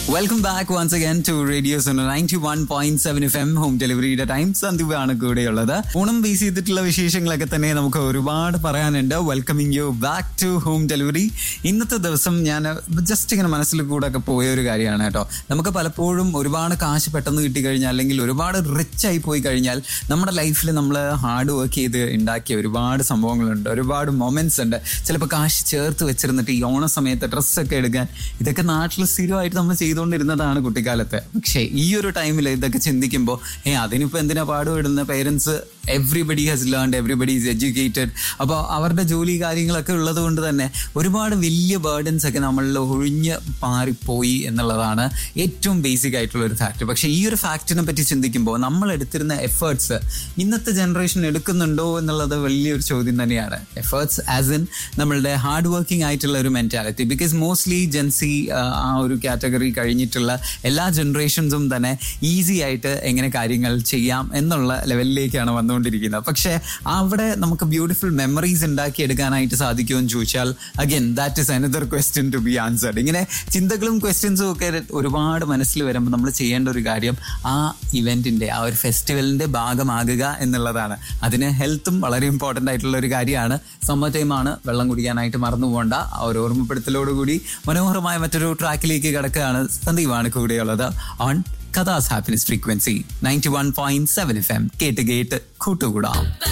welcome back once again to radio ninety one point seven F M home ഡെലിവറിയുടെ time സന്ദീപാണ് കൂടെയുള്ളത് Onam base ചെയ്തിട്ടുള്ള വിശേഷങ്ങളൊക്കെ തന്നെ നമുക്ക് ഒരുപാട് പറയാനുണ്ട് welcoming you back to home delivery ഇന്നത്തെ ദിവസം ഞാൻ ജസ്റ്റ് ഇങ്ങനെ മനസ്സിൽ കൂടെ ഒക്കെ പോയ ഒരു കാര്യമാണ് കേട്ടോ നമുക്ക് പലപ്പോഴും ഒരുപാട് കാശ് പെട്ടെന്ന് കിട്ടി കഴിഞ്ഞാൽ അല്ലെങ്കിൽ ഒരുപാട് റിച്ച് ആയി പോയി കഴിഞ്ഞാൽ നമ്മുടെ ലൈഫിൽ നമ്മൾ ഹാർഡ് വർക്ക് ചെയ്ത് ഉണ്ടാക്കിയ ഒരുപാട് സംഭവങ്ങളുണ്ട് ഒരുപാട് മൊമെന്റ്സ് ഉണ്ട് ചിലപ്പോൾ കാശ് ചേർത്ത് വെച്ചിരുന്നിട്ട് ഈ ഓണ സമയത്ത് ഡ്രസ്സൊക്കെ എടുക്കാൻ ഇതൊക്കെ നാട്ടിൽ സ്ഥിരമായിട്ട് നമ്മൾ ചെയ്തുകൊണ്ടിരുന്നതാണ് കുട്ടിക്കാലത്ത് പക്ഷേ ഈ ഒരു ടൈമിൽ ഇതൊക്കെ ചിന്തിക്കുമ്പോൾ ഏ അതിനിപ്പോൾ എന്തിനാ പാടുപെടുന്ന parents everybody has learned everybody is educated അപ്പോൾ അവരുടെ ജോലി കാര്യങ്ങളൊക്കെ ഉള്ളത് കൊണ്ട് തന്നെ ഒരുപാട് വലിയ ബേർഡൻസ് ഒക്കെ നമ്മളിൽ ഒഴിഞ്ഞ് മാറിപ്പോയി എന്നുള്ളതാണ് ഏറ്റവും ബേസിക് ആയിട്ടുള്ള ഒരു ഫാക്ട് പക്ഷേ ഈ ഒരു ഫാക്റ്റിനെ പറ്റി ചിന്തിക്കുമ്പോൾ നമ്മൾ എടുത്തിരുന്ന എഫേർട്സ് ഇന്നത്തെ ജനറേഷൻ എടുക്കുന്നുണ്ടോ എന്നുള്ളത് വലിയൊരു ചോദ്യം തന്നെയാണ് എഫേർട്സ് ആസ് ഇൻ നമ്മളുടെ ഹാർഡ് വർക്കിംഗ് ആയിട്ടുള്ള ഒരു മെന്റാലിറ്റി ബിക്കോസ് മോസ്റ്റ്ലി ജെൻസി ആ ഒരു കാറ്റഗറി കഴിഞ്ഞിട്ടുള്ള എല്ലാ ജനറേഷൻസും തന്നെ ഈസി ആയിട്ട് എങ്ങനെ കാര്യങ്ങൾ ചെയ്യാം എന്നുള്ള ലെവലിലേക്കാണ് വന്നുകൊണ്ടിരിക്കുന്നത് പക്ഷേ അവിടെ നമുക്ക് ബ്യൂട്ടിഫുൾ മെമ്മറീസ് ഉണ്ടാക്കിയെടുക്കാനായിട്ട് സാധിക്കുമോ എന്ന് ചോദിച്ചാൽ again that is another question to be answered ഇങ്ങനെ ചിന്തകളും ക്വസ്റ്റ്യൻസും ഒക്കെ ഒരുപാട് മനസ്സിൽ വരുമ്പോൾ നമ്മൾ ചെയ്യേണ്ട ഒരു കാര്യം ആ ഇവന്റിന്റെ ആ ഒരു ഫെസ്റ്റിവലിന്റെ ഭാഗമാകുക എന്നുള്ളതാണ് അതിന് ഹെൽത്തും വളരെ ഇമ്പോർട്ടൻ്റ് ആയിട്ടുള്ള ഒരു കാര്യമാണ് സമ്മർ ടൈമാണ് വെള്ളം കുടിക്കാനായിട്ട് മറന്നു പോകണ്ട ആ ഒരു ഓർമ്മപ്പെടുത്തലോടുകൂടി മനോഹരമായ മറ്റൊരു ട്രാക്കിലേക്ക് കിടക്കുകയാണ് സന്ദീപാണ് കൂടെയുള്ളത് ഓൺ കഥാസ് happiness frequency ninety one point seven F M കേട്ട് കേട്ട് കൂട്ടുകൂടാം